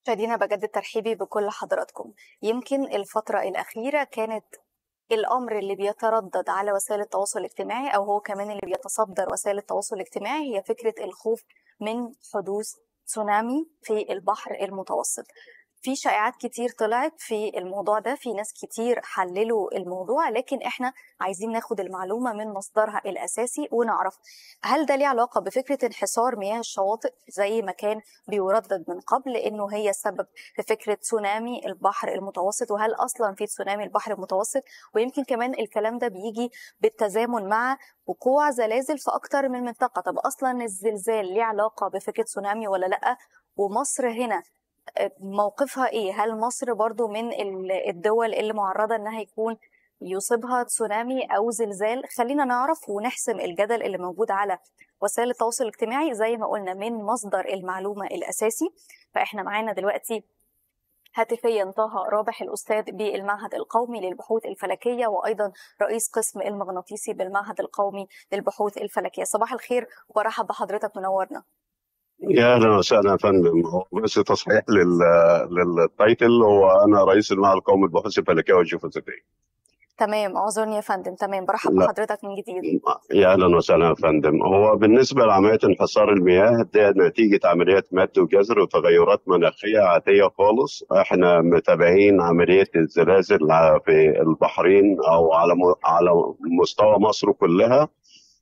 مشاهدينا بجدد ترحيبي بكل حضراتكم يمكن الفترة الأخيرة كانت الأمر اللي بيتردد على وسائل التواصل الاجتماعي أو هو كمان اللي بيتصدر وسائل التواصل الاجتماعي هي فكرة الخوف من حدوث تسونامي في البحر المتوسط في شائعات كتير طلعت في الموضوع ده في ناس كتير حللوا الموضوع لكن احنا عايزين ناخد المعلومة من مصدرها الأساسي ونعرف هل ده ليه علاقة بفكرة انحسار مياه الشواطئ زي ما كان بيردد من قبل انه هي السبب في فكرة تسونامي البحر المتوسط وهل اصلا في تسونامي البحر المتوسط ويمكن كمان الكلام ده بيجي بالتزامن مع وقوع زلازل في اكتر من منطقة طب اصلا الزلزال ليه علاقة بفكرة تسونامي ولا لا ومصر هنا موقفها ايه هل مصر برضو من الدول اللي معرضة انها يكون يصيبها تسونامي او زلزال خلينا نعرف ونحسم الجدل اللي موجود على وسائل التواصل الاجتماعي زي ما قلنا من مصدر المعلومة الاساسي فاحنا معانا دلوقتي هاتفيا طه رابح الاستاذ بالمعهد القومي للبحوث الفلكيه وايضا رئيس قسم المغناطيسي بالمعهد القومي للبحوث الفلكيه صباح الخير وبرحب بحضرتك منورنا يا اهلا وسهلا يا فندم هو بس تصحيح لل للتايتل هو انا رئيس المعهد القومي للبحوث الفلكيه والجيوفيزيكيه تمام اعذرني يا فندم تمام برحب لا. بحضرتك من جديد يا اهلا وسهلا يا فندم هو بالنسبه لعمليه انحسار المياه ده نتيجه عمليات مد وجزر وتغيرات مناخيه عاديه خالص احنا متابعين عمليه الزلازل في البحرين او على م- على مستوى مصر كلها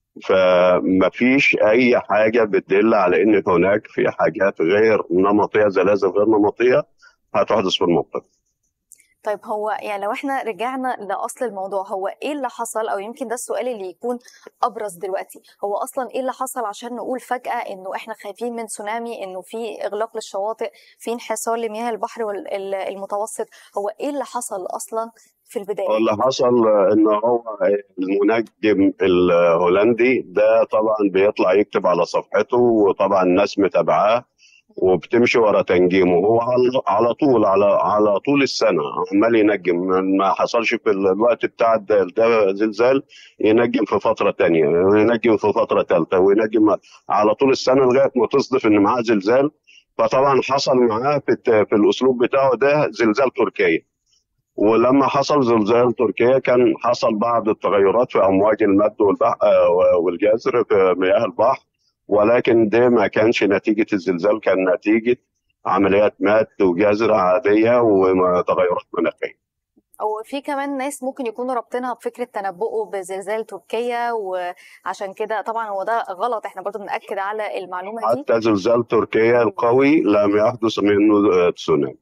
فما فيش اي حاجه بتدل على ان هناك في حاجات غير نمطيه زلازل غير نمطيه هتحدث في المنطقه طيب هو يعني لو احنا رجعنا لاصل الموضوع هو ايه اللي حصل او يمكن ده السؤال اللي يكون ابرز دلوقتي هو اصلا ايه اللي حصل عشان نقول فجاه انه احنا خايفين من تسونامي انه في اغلاق للشواطئ في انحسار لمياه البحر وال- ال- المتوسط هو ايه اللي حصل اصلا في البدايه اللي حصل ان هو المنجم الهولندي ده طبعا بيطلع يكتب على صفحته وطبعا الناس متابعاه وبتمشي ورا تنجيمه هو على- على طول على على طول السنه عمال ينجم ما حصلش في الوقت بتاع ده ده زلزال ينجم في فتره تانية وينجم في فتره ثالثه وينجم على طول السنه لغايه ما تصدف ان معاه زلزال فطبعا حصل معاه في الت- في الاسلوب بتاعه ده زلزال تركيا ولما حصل زلزال تركيا كان حصل بعض التغيرات في امواج المد والبح- آه، والجزر في مياه البحر ولكن ده ما كانش نتيجه الزلزال كان نتيجه عمليات مد وجزر عاديه وتغيرات مناخيه. او في كمان ناس ممكن يكونوا رابطينها بفكره تنبؤه بزلزال تركيا وعشان كده طبعا هو ده غلط احنا برضو بنأكد على المعلومه دي حتى زلزال تركيا القوي لم يحدث منه آه، تسونامي.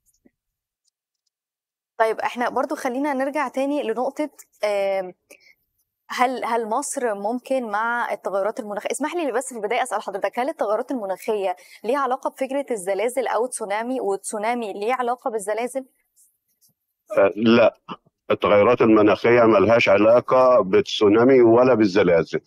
طيب احنا برضو خلينا نرجع تاني لنقطة آم، هل هل مصر ممكن مع التغيرات المناخية اسمح لي بس في البداية أسأل حضرتك هل التغيرات المناخية ليها علاقة بفكرة الزلازل أو تسونامي والتسونامي ليه علاقة بالزلازل؟ آه، لا التغيرات المناخيه ملهاش علاقه بالتسونامي ولا بالزلازل.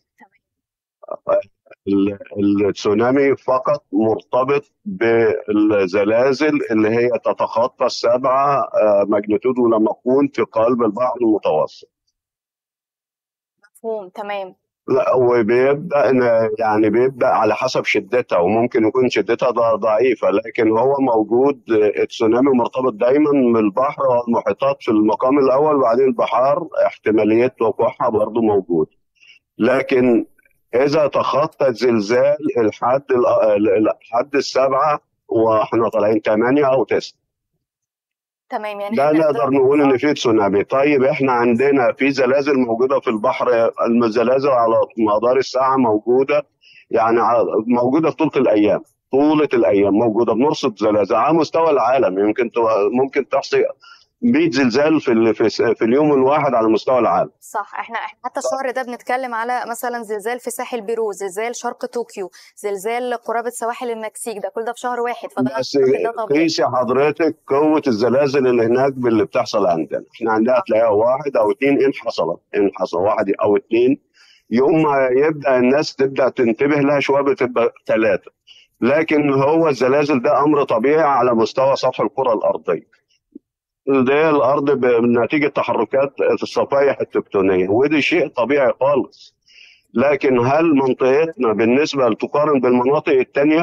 ال- التسونامي فقط مرتبط بالزلازل اللي هي تتخطى السبعة آه، ماجنتود ولما تكون في قلب البحر المتوسط مفهوم تمام لا وبيبدا إن- يعني بيبدا على حسب شدتها وممكن يكون شدتها ض- ضعيفه لكن هو موجود آه، التسونامي مرتبط دايما بالبحر والمحيطات في المقام الاول وبعدين البحار احتماليه وقوعها برضه موجود لكن اذا تخطى الزلزال الحد ال- الحد السبعه واحنا طالعين ثمانيه او تسعه تمام يعني ده احنا نقدر نقول ان في تسونامي طيب احنا عندنا في زلازل موجوده في البحر الزلازل على مدار الساعه موجوده يعني ع- موجوده في طول الايام طولة الايام موجوده بنرصد زلازل على مستوى العالم يمكن تو- ممكن تحصي 100 زلزال في ال- في, س- في اليوم الواحد على مستوى العالم صح احنا احنا حتى الشهر ده بنتكلم على مثلا زلزال في ساحل بيرو زلزال شرق طوكيو زلزال قرابة سواحل المكسيك ده كل ده في شهر واحد فده بس أعتقد ده طبيعي قيسي حضرتك قوه الزلازل اللي هناك باللي بتحصل عندنا احنا عندنا تلاقيها واحد او اثنين ان حصلت ان حصل واحد او اثنين يوم ما يبدا الناس تبدا تنتبه لها شويه بتبقى ثلاثه لكن هو الزلازل ده امر طبيعي على مستوى سطح الكره الارضيه ده الارض بنتيجه تحركات الصفائح التكتونيه ودي شيء طبيعي خالص لكن هل منطقتنا بالنسبه تقارن بالمناطق الثانيه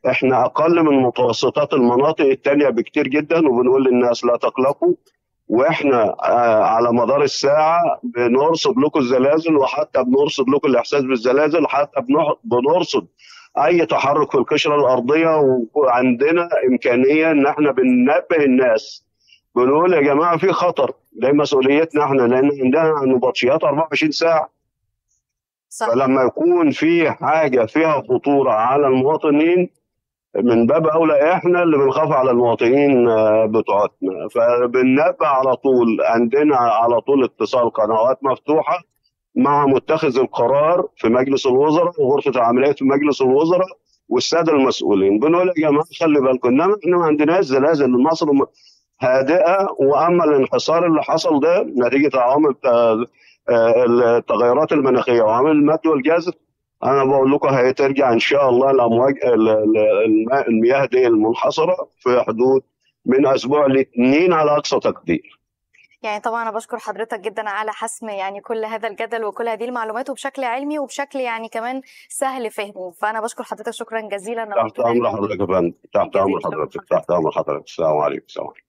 احنا اقل من متوسطات المناطق التانية بكتير جدا وبنقول للناس لا تقلقوا واحنا آه، على مدار الساعه بنرصد لكم الزلازل وحتى بنرصد لكم الاحساس بالزلازل حتى بنح- بنرصد اي تحرك في القشره الارضيه وعندنا امكانيه ان احنا بننبه الناس بنقول يا جماعه في خطر ده مسؤوليتنا احنا لان عندنا نبطشيات 24 ساعه صح فلما يكون في حاجه فيها خطوره على المواطنين من باب اولى احنا اللي بنخاف على المواطنين آه، بتوعتنا فبننبه على طول عندنا على طول اتصال قنوات مفتوحه مع متخذ القرار في مجلس الوزراء وغرفه العمليات في مجلس الوزراء والساده المسؤولين بنقول يا جماعه خلي بالكم انما احنا ما عندناش زلازل مصر م- هادئه واما الانحسار اللي حصل ده نتيجه عوامل آه، آه، التغيرات المناخيه وعوامل المد والجزر انا بقول لكم هترجع ان شاء الله الامواج ال- ال- الماء- المياه دي المنحصره في حدود من اسبوع لاثنين على اقصى تقدير يعني طبعا انا بشكر حضرتك جدا على حسم يعني كل هذا الجدل وكل هذه المعلومات وبشكل علمي وبشكل يعني كمان سهل فهمه فانا بشكر حضرتك شكرا جزيلا تحت نورتنا امر اليوم. حضرتك يا فندم تحت جزيل امر شكر حضرتك حضرتك. تحت امر حضرتك السلام عليكم السلام عليكم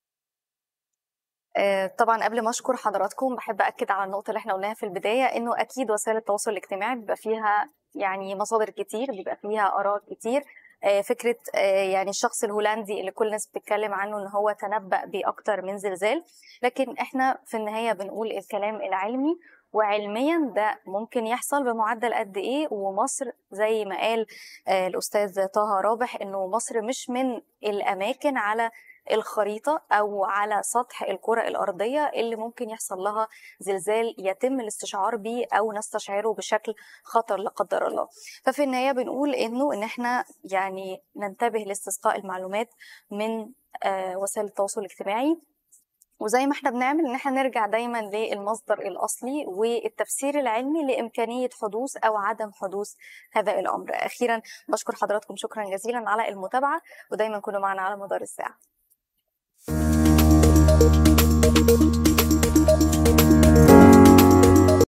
آه، طبعا قبل ما اشكر حضراتكم بحب اكد على النقطه اللي احنا قلناها في البدايه انه اكيد وسائل التواصل الاجتماعي بيبقى فيها يعني مصادر كتير بيبقى فيها اراء كتير آه، فكره آه، يعني الشخص الهولندي اللي كل الناس بتتكلم عنه ان هو تنبأ باكتر من زلزال لكن احنا في النهايه بنقول الكلام العلمي وعلميا ده ممكن يحصل بمعدل قد ايه ومصر زي ما قال آه، الاستاذ طه رابح انه مصر مش من الاماكن على الخريطة أو على سطح الكرة الأرضية اللي ممكن يحصل لها زلزال يتم الاستشعار به أو نستشعره بشكل خطر لا قدر الله ففي النهاية بنقول إنه إن إحنا يعني ننتبه لاستسقاء المعلومات من آه، وسائل التواصل الاجتماعي وزي ما احنا بنعمل ان احنا نرجع دايما للمصدر الاصلي والتفسير العلمي لامكانيه حدوث او عدم حدوث هذا الامر. اخيرا بشكر حضراتكم شكرا جزيلا على المتابعه ودايما كونوا معنا على مدار الساعه.